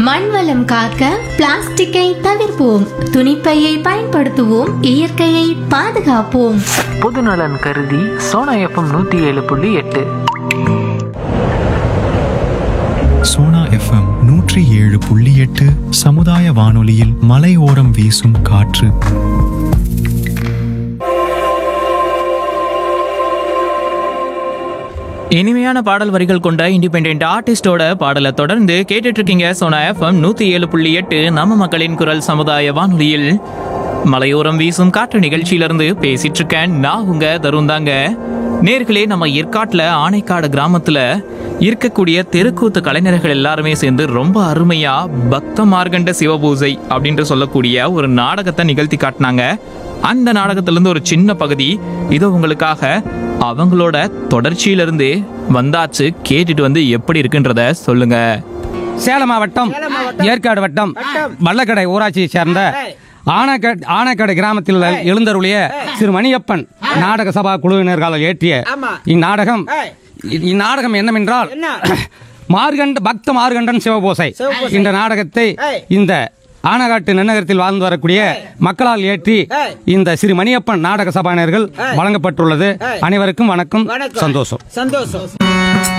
மண்வளம் காக்க பிளாஸ்டிக்கை தவிர்ப்போம் துணிப்பையை பயன்படுத்துவோம் இயற்கையை பாதுகாப்போம் பொதுநலன் கருதி சோனா எஃப்எம் நூற்றி ஏழு புள்ளி எட்டு சோனா எஃப்எம் நூற்றி ஏழு புள்ளி எட்டு சமுதாய வானொலியில் மலையோரம் வீசும் காற்று இனிமையான பாடல் வரிகள் கொண்ட இண்டிபெண்ட் ஆர்டிஸ்டோட பாடலை தொடர்ந்து கேட்டுட்டு இருக்கீங்க சோனா எஃப்எம் நூத்தி ஏழு புள்ளி எட்டு நம்ம மக்களின் குரல் சமுதாய வானொலியில் மலையோரம் வீசும் காற்று நிகழ்ச்சியிலிருந்து பேசிட்டு இருக்கேன் நான் உங்க தருண் தாங்க நேர்களே நம்ம ஏற்காட்டுல ஆனைக்காடு கிராமத்துல இருக்கக்கூடிய தெருக்கூத்து கலைஞர்கள் எல்லாருமே சேர்ந்து ரொம்ப அருமையா பக்த மார்கண்ட சிவபூஜை அப்படின்ட்டு சொல்லக்கூடிய ஒரு நாடகத்தை நிகழ்த்தி காட்டினாங்க அந்த நாடகத்திலிருந்து ஒரு சின்ன பகுதி இது உங்களுக்காக அவங்களோட தொடர்ச்சியிலிருந்து வந்தாச்சு கேட்டுட்டு வந்து எப்படி இருக்குன்றத சொல்லுங்க சேலம் மாவட்டம் ஏற்காடு வட்டம் வல்லக்கடை ஊராட்சியை சேர்ந்த ஆனக்கட் ஆனக்கடை கிராமத்தில் எழுந்தருளிய திரு மணியப்பன் நாடக சபா குழுவினர்கள் ஏற்றிய இந்நாடகம் இ- இந்நாடகம் என்னவென்றால் மார்கண்ட பக்த மார்கண்டன் சிவபோசை இந்த நாடகத்தை இந்த ஆனகாட்டு நன்னகரத்தில் வாழ்ந்து வரக்கூடிய மக்களால் ஏற்றி இந்த சிறு மணியப்பன் நாடக சபாயினர்கள் வழங்கப்பட்டுள்ளது அனைவருக்கும் வணக்கம் சந்தோஷம் சந்தோஷம்